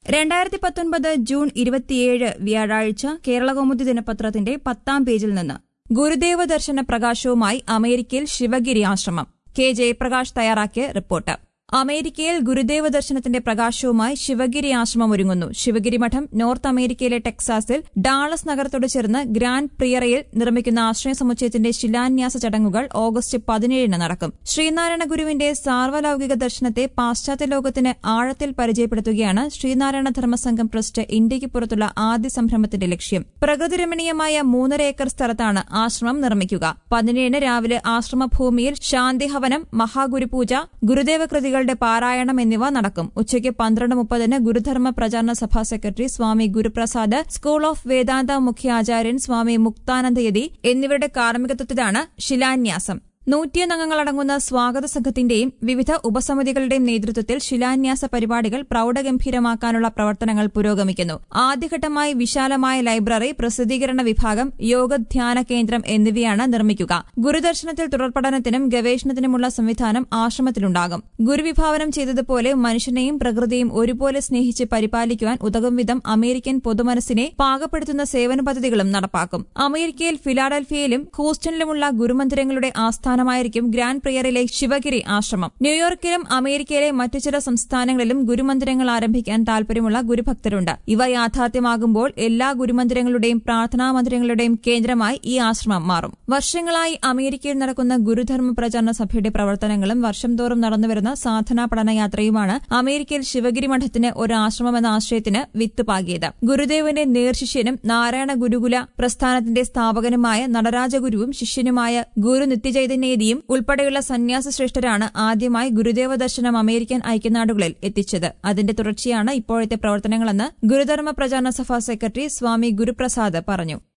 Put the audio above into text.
രണ്ടായിരത്തി പത്തൊൻപത് ജൂൺ ഇരുപത്തിയേഴ് വ്യാഴാഴ്ച കേരളകൗമുദി ദിനപത്രത്തിന്റെ പത്താം പേജിൽ നിന്ന് ഗുരുദേവ ദർശന പ്രകാശവുമായി അമേരിക്കയിൽ ശിവഗിരി ആശ്രമം കെ ജയപ്രകാശ് തയ്യാറാക്കിയ റിപ്പോർട്ട് അമേരിക്കയിൽ ഗുരുദേവ ദർശനത്തിന്റെ പ്രകാശവുമായി ശിവഗിരി ആശ്രമം ഒരുങ്ങുന്നു ശിവഗിരി മഠം നോർത്ത് അമേരിക്കയിലെ ടെക്സാസിൽ ഡാളസ് നഗരത്തോട് ചേർന്ന് ഗ്രാൻഡ് പ്രിയറയിൽ നിർമ്മിക്കുന്ന ആശ്രയ സമുച്ചയത്തിന്റെ ശിലാന്യാസ ചടങ്ങുകൾ ഓഗസ്റ്റ് പതിനേഴിന് നടക്കും ശ്രീനാരായണ ഗുരുവിന്റെ സാർവലൌകിക ദർശനത്തെ പാശ്ചാത്യ ലോകത്തിന് ആഴത്തിൽ പരിചയപ്പെടുത്തുകയാണ് ശ്രീനാരായണ ധർമ്മസംഘം ട്രസ്റ്റ് ഇന്ത്യയ്ക്ക് പുറത്തുള്ള ആദ്യ സംരംഭത്തിന്റെ ലക്ഷ്യം പ്രകൃതിരമണീയമായ മൂന്നര ഏക്കർ സ്ഥലത്താണ് ആശ്രമം നിർമ്മിക്കുക പതിനേഴിന് രാവിലെ ആശ്രമഭൂമിയിൽ ശാന്തിഹവനം മഹാഗുരുപൂജ ഗുരുദേവ കൃതികളുടെ പാരായണം എന്നിവ നടക്കും ഉച്ചയ്ക്ക് പന്ത്രണ്ട് മുപ്പതിന് Gurudharma Pracharana Sabha secretary Swami Guruprasad school of Vedanta മുഖ്യ ആചാര്യൻ സ്വാമി മുക്താനന്ദയതി എന്നിവരുടെ കാർമ്മികത്വത്തിലാണ് ശിലാന്യാസം നൂറ്റിയൊന്നംഗങ്ങളടങ്ങുന്ന സ്വാഗത സംഘത്തിന്റെയും വിവിധ ഉപസമിതികളുടെയും നേതൃത്വത്തിൽ ശിലാന്യാസ പരിപാടികൾ പ്രൌഢഗംഭീരമാക്കാനുള്ള പ്രവർത്തനങ്ങൾ പുരോഗമിക്കുന്നു ആദ്യഘട്ടമായി വിശാലമായ ലൈബ്രറി പ്രസിദ്ധീകരണ വിഭാഗം യോഗധ്യാന കേന്ദ്രം എന്നിവയാണ് നിർമ്മിക്കുക ഗുരുദർശനത്തിൽ തുടർപഠനത്തിനും ഗവേഷണത്തിനുമുള്ള സംവിധാനം ആശ്രമത്തിലുണ്ടാകും ഗുരുവിഭാവനം ചെയ്തതുപോലെ മനുഷ്യനെയും പ്രകൃതിയും ഒരുപോലെ സ്നേഹിച്ച് പരിപാലിക്കുവാൻ ഉതകും വിധം അമേരിക്കൻ പൊതുമനസ്സിനെ പാകപ്പെടുത്തുന്ന സേവന പദ്ധതികളും നടപ്പാക്കും അമേരിക്കയിൽ ഫിലാഡൽഫിയയിലും ഹൂസ്റ്റണിലുമുള്ള ഗുരുമന്ദിരങ്ങളുടെ ആസ്ഥാനമായിരിക്കും ഗ്രാൻഡ് പ്രിയറിലെ ശിവഗിരി ആശ്രമം ന്യൂയോർക്കിലും അമേരിക്കയിലെ മറ്റു ചില സംസ്ഥാനങ്ങളിലും ഗുരുമന്ദിരങ്ങൾ ആരംഭിക്കാൻ താൽപര്യമുള്ള ഗുരുഭക്തരുണ്ട് ഇവ യാഥാർത്ഥ്യമാകുമ്പോൾ എല്ലാ ഗുരുമന്ദിരങ്ങളുടെയും പ്രാർത്ഥനാ മന്ദിരങ്ങളുടെയും കേന്ദ്രമായി ഈ ആശ്രമം മാറും വർഷങ്ങളായി അമേരിക്കയിൽ നടക്കുന്ന ഗുരുധർമ്മ പ്രചാരണ സഭയുടെ പ്രവർത്തനങ്ങളും വർഷം തോറും നടന്നുവരുന്ന സാധനാ പഠനയാത്രയുമാണ് അമേരിക്കയിൽ ശിവഗിരി മഠത്തിന് ഒരു ആശ്രമമെന്ന ആശയത്തിന് വിത്ത് പാകിയത് ഗുരുദേവന്റെ നേർശിഷ്യനും നാരായണ ഗുരുകുല പ്രസ്ഥാനത്തിന്റെ സ്ഥാപകനുമായ നടരാജഗുരുവും ശിഷ്യനുമായ ഗുരു നിത്യചൈതന്യതിയും ഉൾപ്പെടെയുള്ള സന്യാസ ശ്രേഷ്ഠരാണ് ആദ്യമായി ഗുരുദേവ ദർശനം അമേരിക്കൻ ഐക്യനാടുകളിൽ എത്തിച്ചത് അതിന്റെ തുടർച്ചയാണ് ഇപ്പോഴത്തെ പ്രവർത്തനങ്ങളെന്ന് ഗുരുധർമ്മ പ്രചാരണ സഭ സെക്രട്ടറി സ്വാമി ഗുരുപ്രസാദ് പറഞ്ഞു